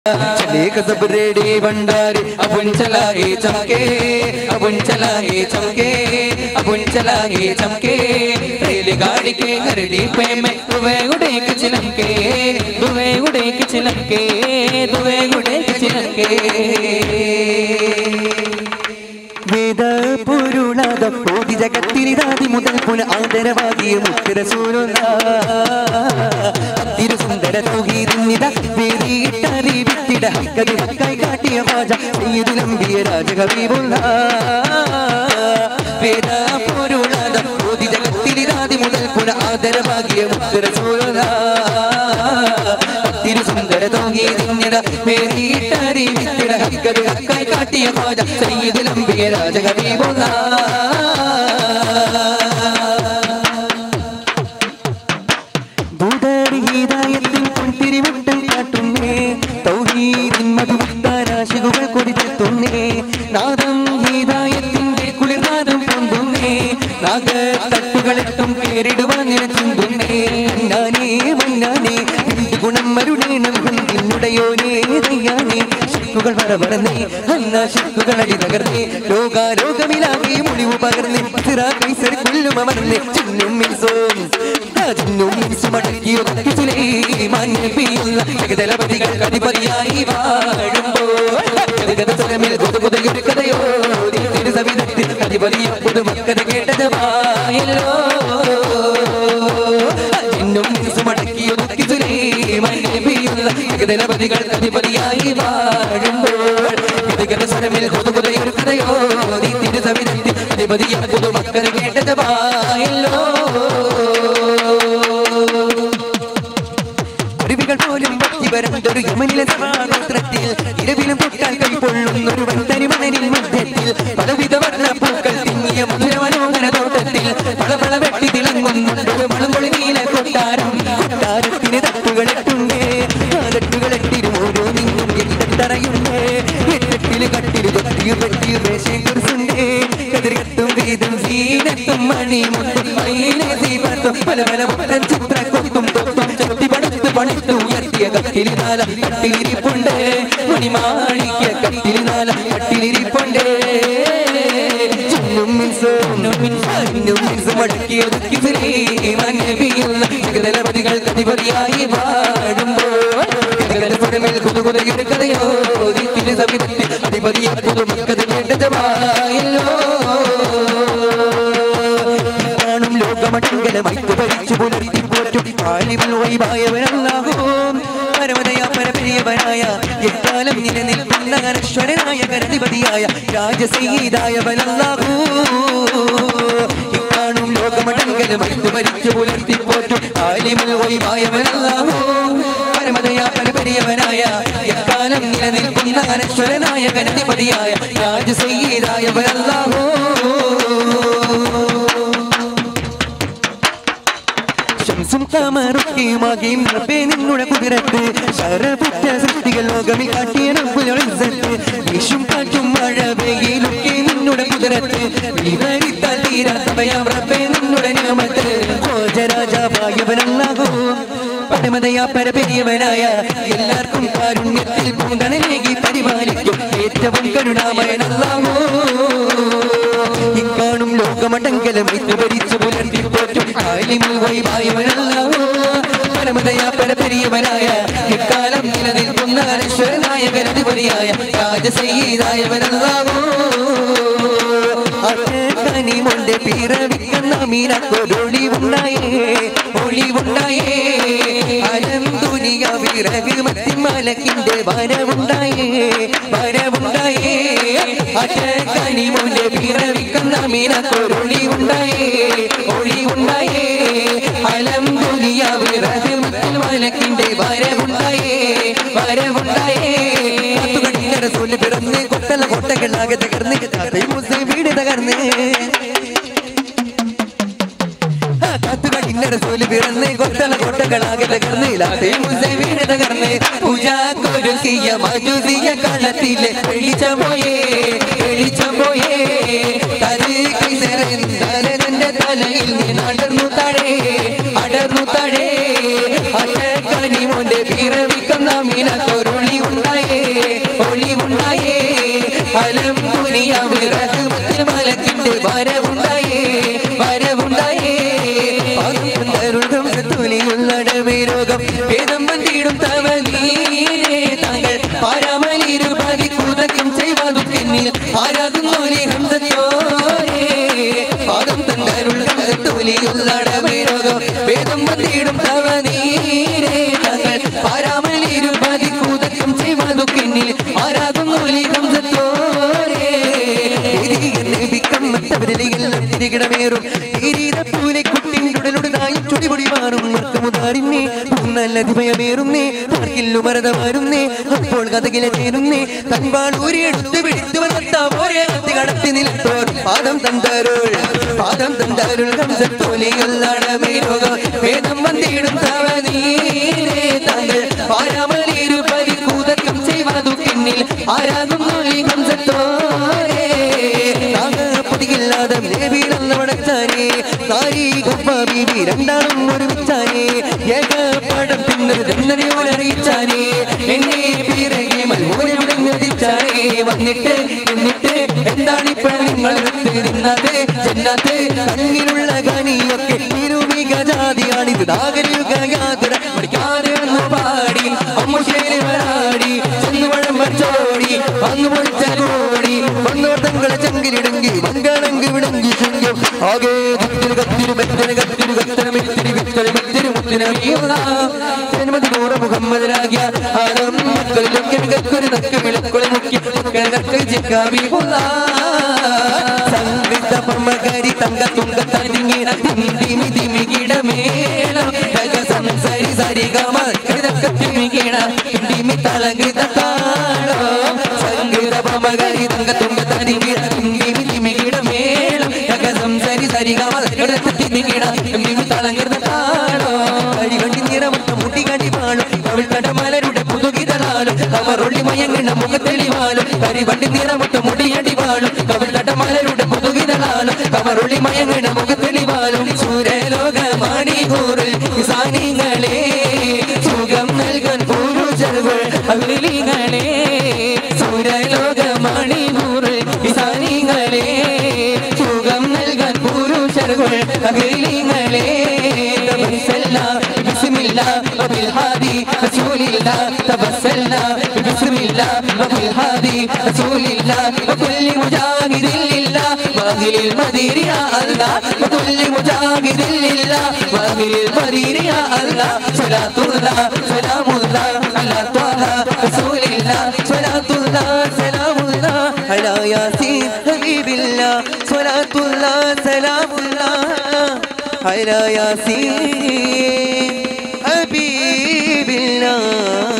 चले कसब रेडी भंडारी अपुन चला हे चमके अपुन चला हे चमके अपुन चला हे चमके रेलगाड़ी के गरडी पे मैं दुवे उड़े के चिलमके दुवे उड़े के चिलमके दुवे उड़े के चिलमके വേദ പൊരുളാത ഓതി ജഗത്തിനിതാതി മുതൽ പുന ആദരവാദിയ മുത്തരസൂരുള്ള തിരുസുന്ദര തൗഹീദിന്നിത വേദിയിട്ടറിവിത്തിട ഹക്കത് ഹക്കായി കാട്ടിയ വാജ സയ്യിദുലംബിയ രാജകവിവുള്ള വേദ പൊരുളാത ഓതി ജഗത്തിനിതാതി മുതൽ പുന ആദരവാദിയ മുത്തരസൂരുള്ള തിരുസുന്ദര തൗഹീദിന്നിട വേദിയിട്ടറിവിത്തിട ഹക്കത് ഹക്കായി കാട്ടിയ വാജ സയ്യിദുലംബിയ രാജകവിവുള്ള ഭൂതാരി ഹീതായത്തിൻ പൊൻതിരിവട്ടം കാട്ടുന്നേ തൗഹീദിൻ മധുമുക്താരാശികൾ കൊതിച്ചെത്തുന്നേ നാദം ഹീതായത്തിന്റെ കുളിർനാദം പൊന്തുന്നേ നാഗത്തട്ടുകളെത്തും പേരിടുവാൻ നിലച്ചുന്തുന്നേ ഞാനേ മന്നാനേ എന്ത് ഗുണം മരുടേണം നിന്നുടയോനേ ദയ്യാനേ ശിക്കുകൾ വരവറന്നേ അന്ന ശിക്കുകൾ അടി തകർന്നേ ലോകാരോഗമിലാകെ മുളിവ് പകർന്നേ സിറാ കൈസർ കൊല്ലും അമർന്നേ ചിന്നും മിൻസോം രാജനും മിൻസുമടക്കിയോ മാന്യപ്പിയുള്ള ജഗതലപതികൾ അധിപതിയായി വാഴുമ്പോൾ ഗതഗതസ്വരമിൽ പുതുപുതയൊരു കഥയോ തിരുസവിധത്തിൽ അധിപതിയും പുതുമക്കഥ കേട്ടതുമായല്ലോ ചിന്നും മിൻസുമടക്കിയോ മാന്യപ്പിയുള്ള ജഗതലപതികൾ അധിപതിയായി വാഴുമ്പോൾ ഗതഗതസ്വരമിൽ പുതുപുതയൊരു കഥയോ തിരുസവിധത്തിൽ അധിപതിയും പുതുമക്കഥ കേട്ടതുമായല്ലോ അരുവികൾ പോലും ഇവരണ്ടൊരു യമനിലെ സമാഗോത്രത്തിൽ ഇരവിലും തൊട്ടാൽ കൈ പൊള്ളുന്നൊരു വന്തരിമണലിൽ മധ്യത്തിൽ പലവിധ വർണ്ണപ്പൂക്കൾ തിങ്ങിയ മധുര മനോഹര തോട്ടത്തിൽ പളപള വെട്ടി തിളങ്ങുന്നുണ്ട് മണംകൊളി നീല കൊട്ടാരം കൊട്ടാരത്തിന് തട്ടുകളെട്ടുണ്ടേ ആ തട്ടുകളെട്ടിലും ഓരോ നിന്നും എട്ടറയുണ്ട് എട്ടെട്ടില് കട്ടില് തൊട്ടിയും വെട്ടിയും വേഷം കുറിച്ചുണ്ടേ കതിർകത്തും വീതും സീനത്തും മണിമുട്ടും മയിലെ ദീപത്തും പല പല മുട്ടൻ ചിത്രക്കൊത്തും തൊത്തും ചത്തി പടുത്ത് പണിത്ത് ഉയർത്തിയ കട്ടിലിനാല കട്ടിലിരിപ്പുണ്ട് മണിമാണിക്യ കട്ടിലിനാല കട്ടിലിരിപ്പുണ്ട് ചിന്നും മിൻസും ചിന്നും മിൻസും മടക്കിയ ദുഃഖി മനവിയുള്ള ജഗതലപതികൾ കതിപതിയായി വാടുമ്പോൾ ജഗതപുരമേൽ കുതുകുതയുടെ കഥയോ ദിക്കിന് സവിധത്തിൽ അധിപതിയെ പുതുമക്കത് കേട്ടതുമായല്ലോ കാണും ലോകമടങ്കലമൈക്ക് ഭരിച്ചു പുലർത്തി പോറ്റും ആലിവിൽ വൈവായവനല്ലാകും പരമതയ പരപരിയവനായ എക്കാലം നിലനിൽക്കുന്ന അനശ്വരനായ കരധിപതിയായ രാജസീതായവനല്ലാകൂ ഇക്കാണും ലോകമടങ്കലമൈക്ക് ഭരിച്ചു പുലർത്തി പോറ്റും ആലിവിൽ വൈവായവനല്ലാകൂ പരമതയ പരപരിയവനായ എക്കാലം നിലനിൽക്കുന്ന അനശ്വരനായ കരധിപതിയായ രാജസീതായവനല്ലാകൂ ശംസും കമറുക്കിയുമാകിയും റബ്ബേ നിന്നുടെ കുതിരത്ത് ശരപുറ്റ സൃഷ്ടികൾ ലോകമിൽ കാട്ടിയ റബ്ബുലൊളിസത്ത് വിഷും കാറ്റും മഴ വെയിലൊക്കെ നിന്നുടെ കുതിരത്ത് വിവരിത്താൽ തീരാത്തവയാം റബ്ബേ നിന്നുടെ നിയമത്ത് ഭോജരാജാവായവനല്ലാകൂ പരമതയാ പരപെരിയവനായ എല്ലാവർക്കും കാരുണ്യത്തിൽ പൂന്തണലേകി പരിപാലിക്കും ഏറ്റവും കരുണാമയനല്ലാകൂ ഇക്കാണും ലോകമടങ്കലം ഭരിച്ചു പുലർത്തി പോറ്റും ആലിമുൽ വൈവായവനല്ലാവോ പരമതയാ പരപരിയവനായ ഇക്കാലം നിലനിൽക്കുന്ന അനശ്വരനായ ഗണതിപതിയായ രാജസീതായവനല്ലാവോ കനിമുണ്ട് പിറവിക്കുന്ന മീനക്കൊരൊളിവുണ്ടായേ ഒളിവുണ്ടായേ അലം ദുനിയ വിറക് മത്തിമലക്കിന്റെ വരവുണ്ടായേ വരവുണ്ടായേ കനിമുണ്ട് പിറവിക്കുന്ന മീനക്കൊരൊളിവുണ്ടായേ ഒളിവുണ്ടായേ അലം ദുനിയ വിറക് മത്തിമലക്കിന്റെ വരവുണ്ടായേ വരവുണ്ടായേ കണ്ണിനര സൊല്ലി പിറന്ന് കൊട്ടല കൊട്ടകളാകെ തകർന്ന് താത്തൈ മുസ്ലിം വീട് തകർന്ന് കാത്തുകണ്ണിനര സോല് പിറന്ന് കൊട്ടല കൊട്ടകളാകെ തകർന്ന് ലാത്തൈ മുസ്ലിം വീട് തകർന്ന് പൂജാക്കൊരുക്കിയ മജുസിയ കളത്തിലെ വെളിച്ചം പോയേ വെളിച്ചം പോയേ തലേ കൈസരന്റെ തലയിൽ നിന്ന് അടർന്നു തടേ അടർന്നു തടേ അട്ടക്കനി മോന്റെ പിറവിക്കുന്ന മീന കൊരുളി ഉണ്ടായി തൊലിയുള്ളടമേരോഗം വേദം വന്നിടും തവനീരേ തങ്ങൾ പാരാമലിരുപതി കൂതക്കും ചെയ്വതുക്കിന്നിൽ ആരാകുന്നു ലീഗം സത്തോരേ നബിക്കമ്മത്തവരിലെല്ലാം തിരികിടമേറും തീരീതപ്പൂലെ കുട്ടിൻ ഉടലുടനായി ചുടിപൊടി മാറും മർക്കമുതാരിന്നേ നല്ലതിമയമേറുന്നേ പാർക്കില്ലു മരതമാരുന്നേ അപ്പോൾ കഥകില ചേരുന്നേ തൻപാൾ ഊരിയെടുത്ത് പിടിച്ചു വന്നോരെ കടത്തി നിലത്തോർ പാദം തന്തരുൾ പാദം തന്തരുൾ കംസത്തോലികളടമേരോഗം വേദം വന്നിടും തവനീരേ തങ്ങൾ പാരാമലിരുപതി കൂതക്കം ചെയ്വതു പിന്നിൽ ആരാകുന്നു ലീഗം സത്തോരേ പൊതിയില്ലാതെ വീടന്നവടച്ചാനേ നാരി ഗപ്പ ബീവി രണ്ടാളും ഒരുമിച്ചാനേ ഏകപടം പിന്നൊരു ജന്നരയോടറിയിച്ചാനേ എന്നെ പിറകെ മൽമൂലയുടെ നിർദ്ദിച്ചാനേ വന്നിട്ട് എന്നിട്ട് എന്താണ് ഇപ്പോൾ നിങ്ങൾ നിന്നത് ജന്നത്ത് കണ്ണിലുള്ള കണിയൊക്കെ നിരൂപിക ജാതിയാണിത് നാഗരിക യാത്ര പഠിക്കാതെ ഒന്ന് പാടി അമ്മുശേരി വരാടി ചെന്ന് വഴം വച്ചോടി വന്നു പൊളിച്ച കോടി വന്നോർ തങ്ങളെ ചങ്കിലിടങ്കി മംഗളങ്കി വിടങ്കി ചുങ്കം ആകെ കത്തിരി കത്തിരി മെത്തന് കത്തിരി കത്തന മെത്തിരി വിത്തന് മെത്തിരി മുത്തിന ജന്മതി നൂറ് മുഹമ്മദ് രാഗ്യ ആദം മക്കളിലൊക്കെ മികക്കൊരു നക്ക് വിളക്കുളി മുക്കി കക്കൽ ചിക്കാബി സംഗീത പമ്മകരി തങ്ക തുങ്ക തരിങ്ങിട തിമി തിമി കിടമേളം തക സംസരി സരി ഗമ കൃതക്ക തിമി കിട തിമി തളകൃത താളോ സംഗീത പമ്മകരി തങ്ക തുങ്ക തരിങ്ങിട തിമി തിമി കിടമേളം തക സംസരി സരി ഗമ കൃതക്ക തിമി കിട തിമി തളകൃത താളോ കടി കണ്ടി നിറമുട്ട മുട്ടി കടി പാളും അവൾ കടമലരുടെ പുതുകിതളാലും അവരൊള്ളി മയങ്ങണ മുഖത്തെളിവാലും കരി വണ്ടി നിറമുട്ട മുടിയടി വാളും കവിൾ കടമലരുടെ പുതുകിതളാലും കവറുള്ളി മയങ്ങണ മുഖത്തെളിവാലും സൂര്യലോകമാണി കൂറിൽ സാനിങ്ങളെ സുഖം നൽകാൻ പൂരുചകൾ അവിളികളെ സൂര്യലോകമാണി കൂറിൽ സാനിങ്ങളെ സുഖം നൽകാൻ പൂരുചകൾ അവിളികളെ تبسلنا بسم الله وبالهادي رسول الله تبسلنا بسم الله وبالهادي رسول الله وكل مجاهد لله واهل المدير يا الله وكل مجاهد لله واهل المدير يا الله صلاة الله سلام الله على طه رسول الله صلاة الله سلام الله على ياسين حبيب الله صلاة الله سلام الله على ياسين حبيب الله